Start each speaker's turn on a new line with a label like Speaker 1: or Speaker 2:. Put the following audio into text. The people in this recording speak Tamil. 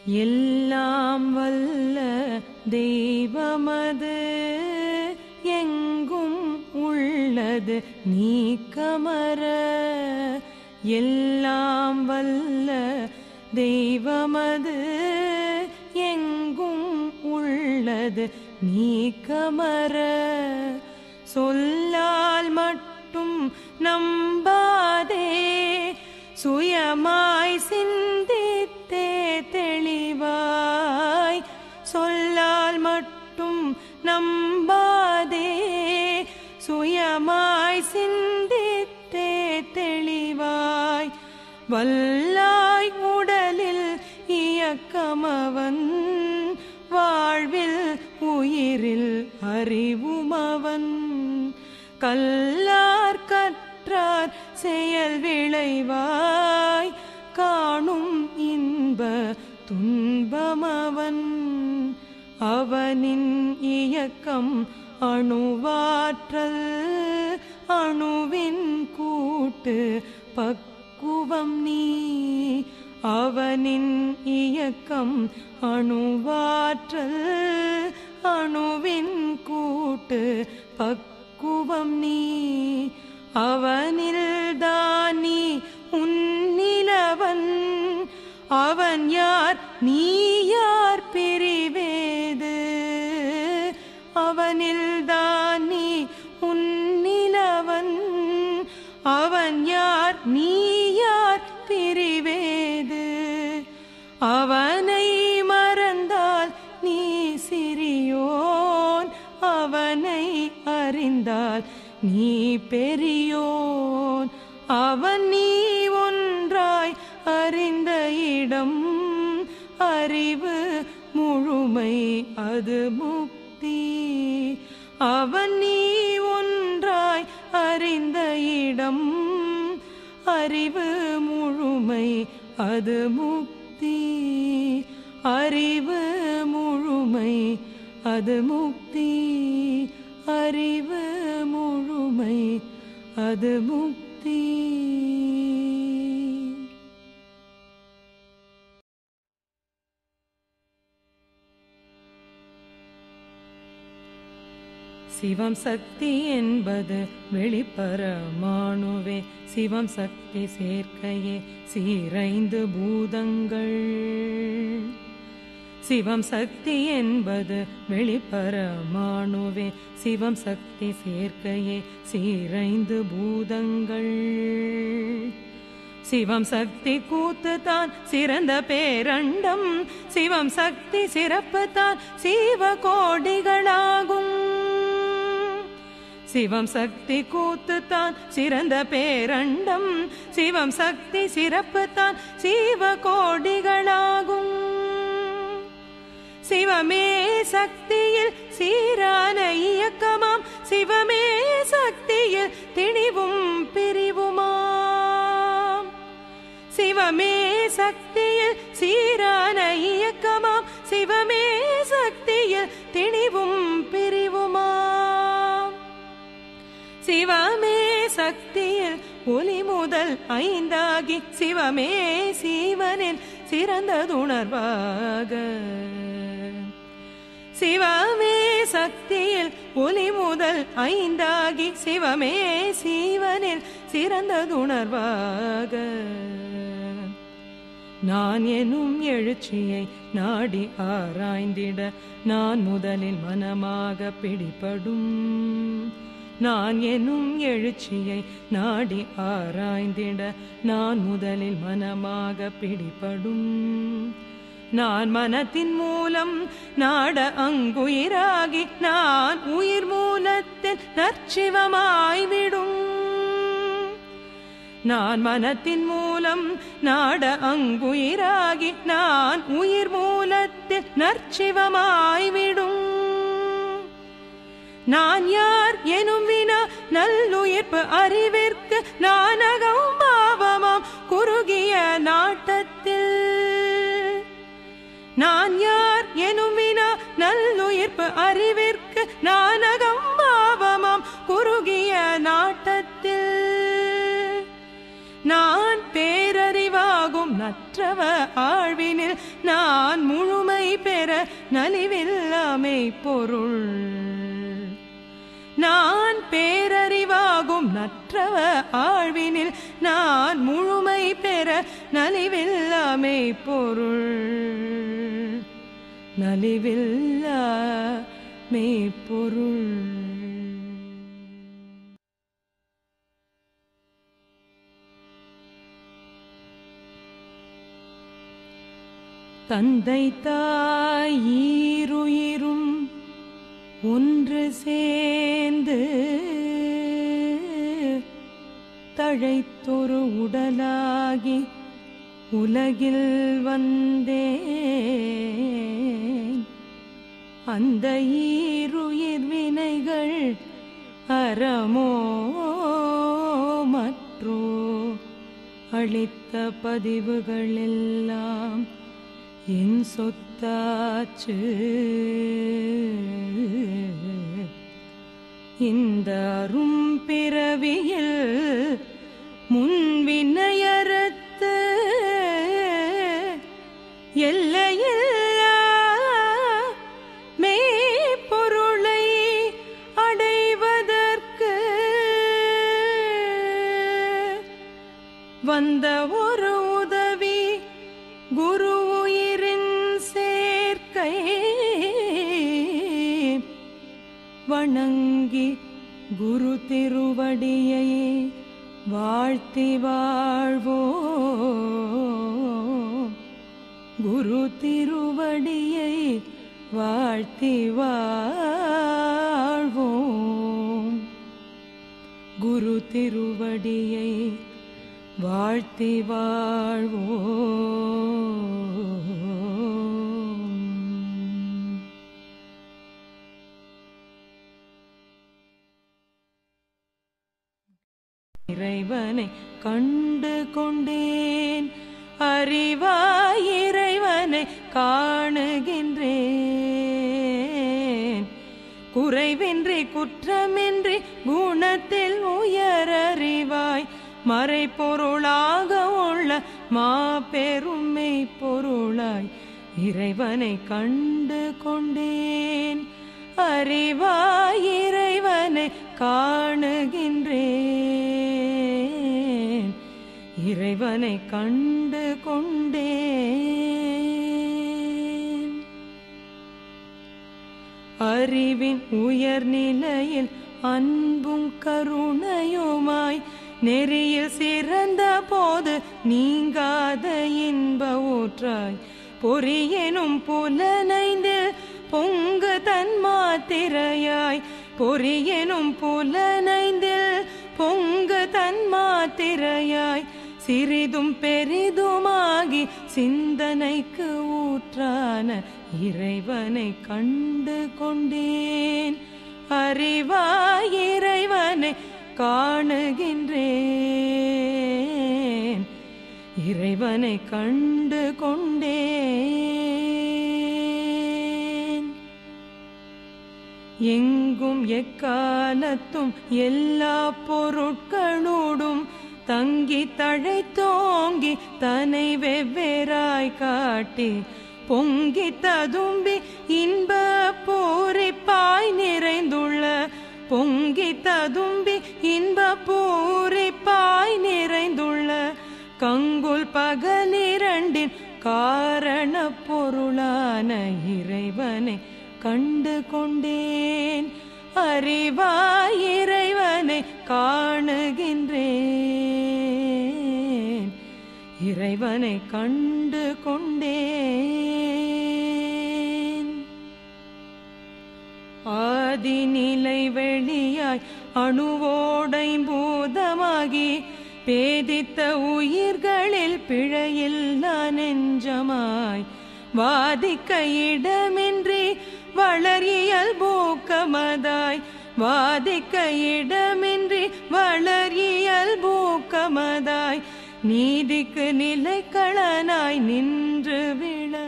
Speaker 1: எல்லாம் வல்ல தெய்வமது எங்கும் உள்ளது நீக்கமர எல்லாம் வல்ல தெய்வமது எங்கும் உள்ளது நீக்கமர சொல்லால் மட்டும் நம்பாதே சுயமாய் சிந்தித்தே தெளிவாய் சொல்லால் மட்டும் நம்பாதே சுயமாய் சிந்தித்தே தெளிவாய் வல்லாய் உடலில் இயக்கமவன் வாழ்வில் உயிரில் அறிவுமவன் கல்லார் கற்றார் செயல் விளைவாய் காணும் இன்ப துன்பமவன் அவனின் இயக்கம் அணுவாற்றல் அணுவின் கூட்டு பக்குவம் நீ அவனின் இயக்கம் அணுவாற்றல் அணுவின் கூட்டு பக்குவம் நீ அவனில் தானி உன்னிலவன் அவன் யார் நீ யார் பிரிவேது அவனில் தானி உன்னிலவன் அவன் யார் நீ யார் பிரிவேது அவனை மறந்தால் நீ சிறியோன் அவனை அறிந்தால் நீ பெரியோன் அவன் நீ ஒன்றாய் அறிந்த இடம் அறிவு முழுமை அது முக்தி அவன் நீ ஒன்றாய் அறிந்த இடம் அறிவு முழுமை அது முக்தி அறிவு முழுமை அது முக்தி அறிவு முழுமை அது முக்தி சிவம் சக்தி என்பது வெளிப்பரமாணுவே சிவம் சக்தி சேர்க்கையே சீரைந்து பூதங்கள் சிவம் சக்தி என்பது வெளிப்பரமாணுவே சிவம் சக்தி சேர்க்கையே சீரைந்து பூதங்கள் சிவம் சக்தி கூத்து தான் சிறந்த பேரண்டம் சிவம் சக்தி சிறப்பு தான் சீவ கோடிகளாகும் சிவம் சக்தி கூத்து தான் சிறந்த பேரண்டம் சிவம் சக்தி சிறப்பு தான் சீவ கோடிகளாகும் சிவமே சக்தியில் சீரான இயக்கமாம் சிவமே சக்தியில் திணிவும் பிரிவுமாம் சிவமே சக்தியில் சீரான இயக்கமாம் சிவமே சக்தியில் திணிவும் பிரிவுமாம் சிவமே சக்தியில் ஒளி முதல் ஐந்தாகி சிவமே சீவனில் சிறந்ததுணர்வாக சிவமே சக்தியில் ஒளி முதல் ஐந்தாகி சிவமே சீவனில் சிறந்ததுணர்வாக நான் எனும் எழுச்சியை நாடி ஆராய்ந்திட நான் முதலில் மனமாக பிடிபடும் நான் எனும் எழுச்சியை நாடி ஆராய்ந்திட நான் முதலில் மனமாக பிடிபடும் நான் மனத்தின் மூலம் நாட அங்குயிராகி நான் உயிர் மூலத்தில் நற்சிவமாய்விடும் நான் மனத்தின் மூலம் நாட அங்குயிராகி நான் உயிர் மூலத்தில் நற்சிவமாய்விடும் நான் யார் எனும் வினா நல்லுயிர்ப்பு அறிவிற்கு நானகம் பாவமாம் குறுகிய நாட்டத்தில் நான் யார் எனும் வினா நல்லுயிர்ப்பு அறிவிற்கு நானகம் பாவமாம் குறுகிய நாட்டத்தில் நான் பேரறிவாகும் நற்றவ ஆழ்வினில் நான் முழுமை பெற நலிவில்லாமை பொருள் நான் பேரறிவாகும் நற்றவ ஆழ்வினில் நான் முழுமை பெற நலிவில்லாமை பொருள் நலிவில்லாமை பொருள் தந்தை தாய் ஈருயிரும் ஒன்று சேர்ந்து தழைத்தொரு உடலாகி உலகில் வந்தேன் அந்த ஈருயிர் வினைகள் அறமோ மற்றோ அளித்த பதிவுகள் எல்லாம் என் சொத்தாச்சு இந்த அரும் பிறவியில் முன்வினையறுத்து எல்லையில்லா மெய்ப்பொருளை அடைவதற்கு வந்த ஒரு உதவி குரு உயிரின் சேர்க்கை வணங்கி குரு திருவடியை வாழ்த்தி வாழ்வோ குரு திருவடியை வாழ்த்தி வாழ்வோம் குரு திருவடியை வாழ்த்தி வாழ்வோம் இறைவனை கண்டு கொண்டேன் அறிவாய் இறைவனை காணுகின்றேன் குறைவின்றி குற்றமின்றி குணத்தில் உயரறிவாய் மறைப்பொருளாக உள்ள மாபெருமை பொருளாய் இறைவனை கண்டு கொண்டேன் அறிவாய் இறைவனை காணுகின்றேன் இறைவனை கண்டு கொண்டேன் அறிவின் உயர்நிலையில் அன்பும் கருணையுமாய் நெறியில் சிறந்த போது நீங்காத இன்ப ஊற்றாய் பொறியெனும் புலனைந்தில் பொங்கு தன்மாத்திரையாய் பொறியெனும் புலனைந்தில் பொங்கு தன்மாத்திரையாய் சிறிதும் பெரிதுமாகி சிந்தனைக்கு ஊற்றான இறைவனை கண்டு கொண்டேன் அறிவாய் இறைவனை காணுகின்றேன் இறைவனை கண்டு கொண்டேன் எங்கும் எக்காலத்தும் எல்லா பொருட்களோடும் தங்கி தழைத்தோங்கி தனை வெவ்வேறாய் காட்டி பொங்கி ததும்பி இன்ப பூரிப்பாய் நிறைந்துள்ள பொங்கி ததும்பி இன்ப பூரிப்பாய் நிறைந்துள்ள கங்குல் பகலிரண்டின் காரண பொருளான இறைவனை கண்டு கொண்டேன் அறிவாய் இறைவனை காணுகின்றேன் இறைவனை கண்டு கொண்டேன் ஆதிநிலை வெளியாய் அணுவோடை பூதமாகி பேதித்த உயிர்களில் பிழையில்லா நெஞ்சமாய் வாதிக்க இடமின்றி வளரியல் பூக்கமதாய் வாதிக்க இடமின்றி வளரியல் பூக்கமதாய் நீதிக்கு நிலைக்களனாய் நின்று விளங்க